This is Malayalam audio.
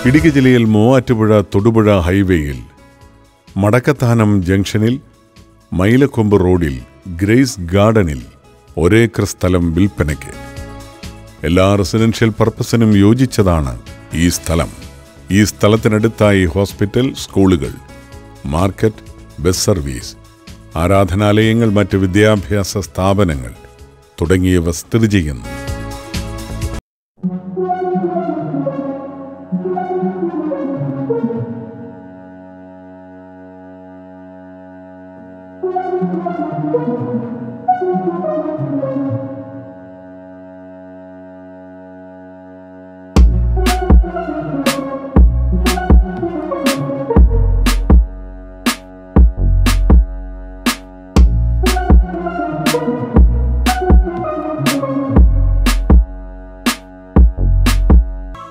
ഇടുക്കി ജില്ലയിൽ മൂവാറ്റുപുഴ തൊടുപുഴ ഹൈവേയിൽ മടക്കത്താനം ജംഗ്ഷനിൽ മൈലക്കൊമ്പ് റോഡിൽ ഗ്രേസ് ഗാർഡനിൽ ഒരേക്കർ സ്ഥലം വിൽപ്പനയ്ക്ക് എല്ലാ റെസിഡൻഷ്യൽ പർപ്പസിനും യോജിച്ചതാണ് ഈ സ്ഥലം ഈ സ്ഥലത്തിനടുത്തായി ഹോസ്പിറ്റൽ സ്കൂളുകൾ മാർക്കറ്റ് ബസ് സർവീസ് ആരാധനാലയങ്ങൾ മറ്റ് വിദ്യാഭ്യാസ സ്ഥാപനങ്ങൾ തുടങ്ങിയവ സ്ഥിതി ചെയ്യുന്നു